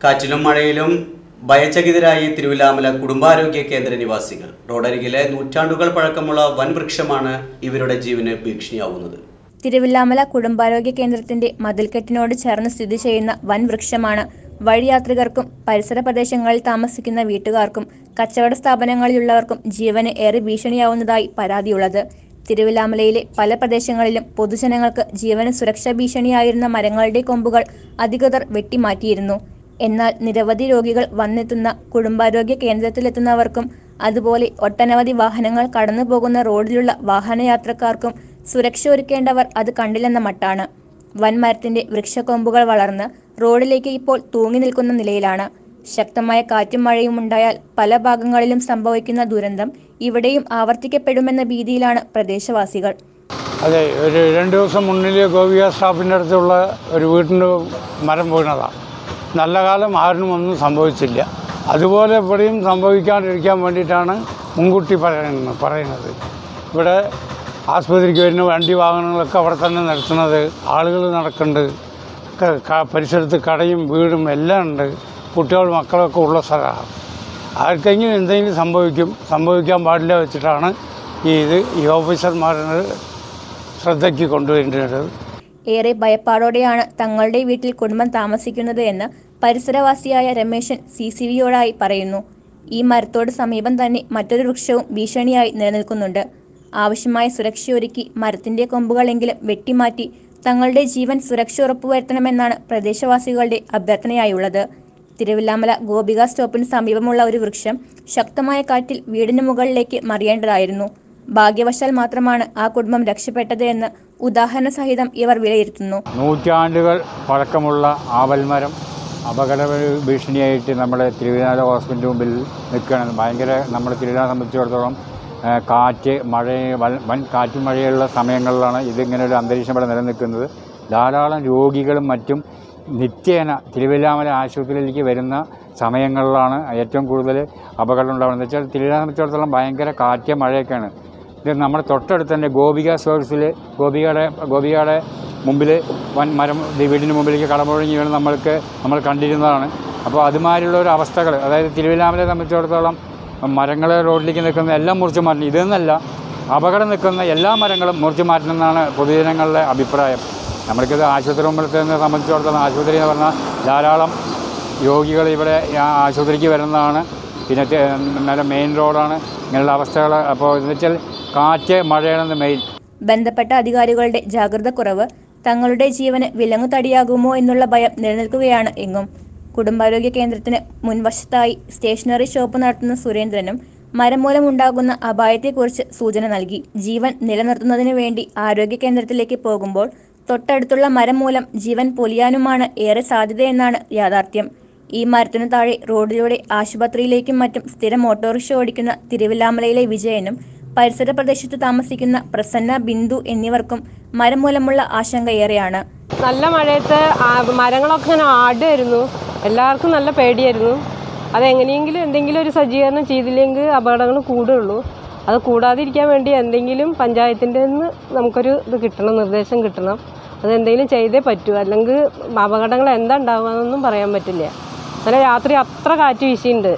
കാറ്റിലും മഴയിലും ഭയചകിതരായി തിരുവില്ലാമല കുടുംബാരോഗ്യ കേന്ദ്ര നിവാസികൾ റോഡരികിലെ നൂറ്റാണ്ടുകൾ പഴക്കമുള്ള വൻ വൃക്ഷമാണ് ഇവരുടെ ജീവന് ഭീഷണിയാവുന്നത് തിരുവില്ലാമല കുടുംബാരോഗ്യ കേന്ദ്രത്തിന്റെ മതിൽക്കെട്ടിനോട് ചേർന്ന് സ്ഥിതി ചെയ്യുന്ന വൻ വൃക്ഷമാണ് വഴിയാത്രികർക്കും പരിസര പ്രദേശങ്ങളിൽ താമസിക്കുന്ന വീട്ടുകാർക്കും കച്ചവട സ്ഥാപനങ്ങളിലുള്ളവർക്കും ജീവന് ഏറെ ഭീഷണിയാവുന്നതായി പരാതിയുള്ളത് തിരുവില്ലാമലയിലെ പല പ്രദേശങ്ങളിലും പൊതുജനങ്ങൾക്ക് ജീവന് സുരക്ഷാ ഭീഷണിയായിരുന്ന മരങ്ങളുടെ കൊമ്പുകൾ അധികൃതർ വെട്ടിമാറ്റിയിരുന്നു എന്നാൽ നിരവധി രോഗികൾ വന്നെത്തുന്ന കുടുംബാരോഗ്യ കേന്ദ്രത്തിലെത്തുന്നവർക്കും അതുപോലെ ഒട്ടനവധി വാഹനങ്ങൾ കടന്നു പോകുന്ന റോഡിലുള്ള വാഹനയാത്രക്കാർക്കും സുരക്ഷ ഒരുക്കേണ്ടവർ അത് കണ്ടില്ലെന്ന മട്ടാണ് വൻമരത്തിന്റെ വൃക്ഷക്കൊമ്പുകൾ വളർന്ന് റോഡിലേക്ക് ഇപ്പോൾ തൂങ്ങി നിൽക്കുന്ന നിലയിലാണ് ശക്തമായ കാറ്റും മഴയും ഉണ്ടായാൽ പല ഭാഗങ്ങളിലും സംഭവിക്കുന്ന ദുരന്തം ഇവിടെയും ആവർത്തിക്കപ്പെടുമെന്ന ഭീതിയിലാണ് പ്രദേശവാസികൾ അതെ ഒരു രണ്ട് ദിവസം മുന്നിൽ ഗോപിക സ്റ്റാഫിൻ്റെ അടുത്തുള്ള ഒരു വീട്ടിൻ്റെ മരം വീണതാണ് നല്ല കാലം ആരിനും ഒന്നും സംഭവിച്ചില്ല അതുപോലെ ഇവിടെയും സംഭവിക്കാണ്ടിരിക്കാൻ വേണ്ടിയിട്ടാണ് മുൻകൂട്ടി പറയുന്നത് പറയുന്നത് ഇവിടെ ആസ്പത്രിക്ക് വരുന്ന വണ്ടി വാഹനങ്ങളൊക്കെ അവിടെ തന്നെ നിർത്തുന്നത് ആളുകൾ നടക്കുന്നുണ്ട് ക- ക- പരിസരത്ത് കടയും വീടും എല്ലാം ഉണ്ട് കുട്ടികൾ മക്കളൊക്കെ ഉള്ള സ്ഥലമാണ് ആർക്കെങ്കിലും എന്തെങ്കിലും സംഭവിക്കും സംഭവിക്കാൻ പാടില്ല വെച്ചിട്ടാണ് ഈ ഇത് ഈ ഓഫീസർമാരുടെ ശ്രദ്ധയ്ക്ക് കൊണ്ടുവരേണ്ടത് ഏറെ ഭയപ്പാടോടെയാണ് തങ്ങളുടെ വീട്ടിൽ കുടുംബം താമസിക്കുന്നത് എന്ന് പരിസരവാസിയായ രമേശൻ സി സി വിയോടായി പറയുന്നു ഈ മരത്തോട് സമീപം തന്നെ മറ്റൊരു വൃക്ഷവും ഭീഷണിയായി നിലനിൽക്കുന്നുണ്ട് ആവശ്യമായ സുരക്ഷയൊരുക്കി മരത്തിന്റെ കൊമ്പുകളെങ്കിലും വെട്ടിമാറ്റി തങ്ങളുടെ ജീവൻ സുരക്ഷ ഉറപ്പുവരുത്തണമെന്നാണ് പ്രദേശവാസികളുടെ അഭ്യർത്ഥനയായുള്ളത് തിരുവില്ലാമല ഗോപിക സ്റ്റോപ്പിന് സമീപമുള്ള ഒരു വൃക്ഷം ശക്തമായ കാറ്റിൽ വീടിന് മുകളിലേക്ക് മറിയേണ്ടതായിരുന്നു ഭാഗ്യവശാൽ മാത്രമാണ് ആ കുടുംബം രക്ഷപ്പെട്ടത് എന്ന് ഉദാഹരണ സഹിതം ഇവർ വിലയിരുത്തുന്നു നൂറ്റാണ്ടുകൾ പഴക്കമുള്ള ആവൽമരം അപകട ഭീഷണിയായിട്ട് നമ്മുടെ തിരുവനന്തപുരം ഹോസ്പിറ്റലിന് മുമ്പിൽ നിൽക്കുകയാണ് ഭയങ്കര നമ്മുടെ തിരുവനന്തപുരം സംബന്ധിച്ചിടത്തോളം ആ, കാറ്റ് മഴ വൻ വൻ കാറ്റും മഴയുള്ള സമയങ്ങളിലാണ് ഇതിങ്ങനെ ഒരു അന്തരീക്ഷം ഇവിടെ നിലനിൽക്കുന്നത് ധാരാളം രോഗികളും മറ്റും നിത്യേന തിരുവല്ലാമല ആശുപത്രിയിലേക്ക് വരുന്ന സമയങ്ങളിലാണ് ഏറ്റവും കൂടുതൽ അപകടം ഉണ്ടാകുന്നത് വെച്ചാൽ തിരുവനന്തപുരം സംബന്ധിച്ചിടത്തോളം ഭയങ്കര കാറ്റ് മഴയൊക്കെയാണ് ഇത് നമ്മുടെ തൊട്ടടുത്ത് തന്നെ ഗോപിക സോഴ്സിൽ ഗോപികയുടെ ഗോപികയുടെ മുമ്പിൽ വൻ മരം ദേ വീടിന് മുമ്പിലേക്ക് കടമുഴങ്ങി വീണ് നമ്മൾക്ക് നമ്മൾ കണ്ടിരുന്നതാണ് അപ്പോൾ അതുമാതിരിയുള്ള ഒരു അവസ്ഥകൾ അതായത് തിരുവല്ലാമലയെ സംബന്ധിച്ചിടത്തോളം മരങ്ങൾ റോഡിലേക്ക് നിൽക്കുന്ന എല്ലാം മുറിച്ച് മാറ്റണം ഇതെന്നല്ല അപകടം നിൽക്കുന്ന എല്ലാ മരങ്ങളും മുറിച്ച് മാറ്റണമെന്നാണ് പൊതുജനങ്ങളുടെ അഭിപ്രായം നമ്മൾക്കിത് ആശുപത്രി മുമ്പിലത്തെ സംബന്ധിച്ചിടത്തോളം ആശുപത്രി എന്ന് പറഞ്ഞാൽ ധാരാളം രോഗികൾ ഇവിടെ ആ ആശുപത്രിക്ക് വരുന്നതാണ് പിന്നെ തെ- നല്ല മെയിൻ റോഡാണ് ഇങ്ങനെയുള്ള അവസ്ഥകൾ അപ്പോൾ എന്ന് വെച്ചാൽ കാറ്റ് മഴയാണ് മെയിൻ ബന്ധപ്പെട്ട അധികാരികളുടെ ജാഗ്രത കുറവ് തങ്ങളുടെ ജീവന് വിലങ്ങുതടിയാകുമോ എന്നുള്ള ഭയം നിലനിൽക്കുകയാണ് എങ്ങും കുടുംബാരോഗ്യ കേന്ദ്രത്തിന് മുൻവശത്തായി സ്റ്റേഷനറി ഷോപ്പ് നടത്തുന്ന സുരേന്ദ്രനും മരം മൂലം ഉണ്ടാകുന്ന അപായത്തെക്കുറിച്ച് സൂചന നൽകി ജീവൻ നിലനിർത്തുന്നതിനു വേണ്ടി ആരോഗ്യ കേന്ദ്രത്തിലേക്ക് പോകുമ്പോൾ തൊട്ടടുത്തുള്ള മരം മൂലം ജീവൻ പൊലിയാനുമാണ് ഏറെ സാധ്യതയെന്നാണ് യാഥാർത്ഥ്യം ഈ മരത്തിനു താഴെ റോഡിലൂടെ ആശുപത്രിയിലേക്കും മറ്റും സ്ഥിരം ഓട്ടോറിക്ഷ ഓടിക്കുന്ന തിരുവില്ലാമലയിലെ വിജയനും പരിസര പ്രദേശത്ത് താമസിക്കുന്ന പ്രസന്ന ബിന്ദു എന്നിവർക്കും മരം മൂലമുള്ള ആശങ്ക ഏറെയാണ് നല്ല മഴയത്ത് ആ- മരങ്ങളൊക്കെ ഇങ്ങനെ ആടുമായിരുന്നു എല്ലാവർക്കും നല്ല പേടിയായിരുന്നു അതെങ്ങനെയെങ്കിലും എന്തെങ്കിലും ഒരു സജ്ജീകരണം ചെയ്തില്ലെങ്കിൽ അപകടങ്ങൾ കൂടുള്ളൂ അത് കൂടാതിരിക്കാൻ വേണ്ടി എന്തെങ്കിലും പഞ്ചായത്തിൻ്റെ നിന്ന് നമുക്കൊരു ഇത് കിട്ടണം നിർദ്ദേശം കിട്ടണം അതെന്തെങ്കിലും ചെയ്തേ പറ്റൂ അല്ലെങ്കിൽ അപകടങ്ങൾ എന്താ ഉണ്ടാവുകയെന്നൊന്നും പറയാൻ പറ്റില്ല അങ്ങനെ രാത്രി അത്ര കാറ്റ് വീശിയുണ്ട്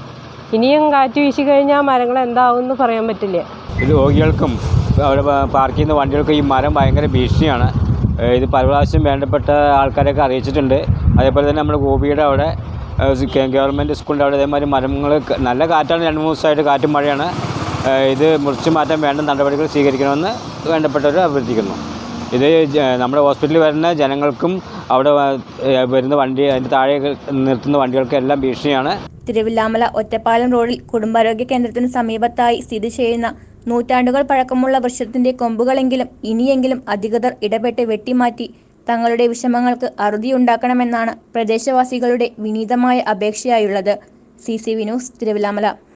ഇനിയും കാറ്റ് വീശി കഴിഞ്ഞാൽ മരങ്ങൾ എന്താവും എന്ന് പറയാൻ പറ്റില്ല ഇത് രോഗികൾക്കും അവിടെ പ- പാർക്ക് ചെയ്യുന്ന വണ്ടികൾക്കും ഈ മരം ഭയങ്കര ഭീഷണിയാണ് ഏഹ് ഇത് പല പ്രാവശ്യം വേണ്ടപ്പെട്ട ആൾക്കാരെയൊക്കെ അറിയിച്ചിട്ടുണ്ട് അതേപോലെ തന്നെ നമ്മുടെ ഗോപിയുടെ അവിടെ ഏഹ് ഗ- ഗവൺമെൻറ് സ്കൂളിൻ്റെ അവിടെ ഇതേമാതിരി മരങ്ങൾ ക- നല്ല കാറ്റാണ് രണ്ട് മൂന്ന് ദിവസമായിട്ട് കാറ്റും മഴയാണ് ഏഹ് ഇത് മുറിച്ച് മാറ്റാൻ വേണ്ട നടപടികൾ സ്വീകരിക്കണമെന്ന് വേണ്ടപ്പെട്ടവർ അഭ്യർത്ഥിക്കുന്നു ഇത് ജ- നമ്മുടെ ഹോസ്പിറ്റലിൽ വരുന്ന ജനങ്ങൾക്കും അവിടെ വ- ഏഹ് വരുന്ന വണ്ടി അതിൻ്റെ താഴെ നിർത്തുന്ന വണ്ടികൾക്കും എല്ലാം ഭീഷണിയാണ് തിരുവില്ലാമല ഒറ്റപ്പാലം റോഡിൽ കുടുംബാരോഗ്യ കേന്ദ്രത്തിന് സമീപത്തായി സ്ഥിതി ചെയ്യുന്ന നൂറ്റാണ്ടുകൾ പഴക്കമുള്ള വൃക്ഷത്തിന്റെ കൊമ്പുകളെങ്കിലും ഇനിയെങ്കിലും അധികൃതർ ഇടപെട്ട് വെട്ടിമാറ്റി തങ്ങളുടെ വിഷമങ്ങൾക്ക് അറുതിയുണ്ടാക്കണമെന്നാണ് പ്രദേശവാസികളുടെ വിനീതമായ അപേക്ഷയായുള്ളത് C C V news Thiruvilwamala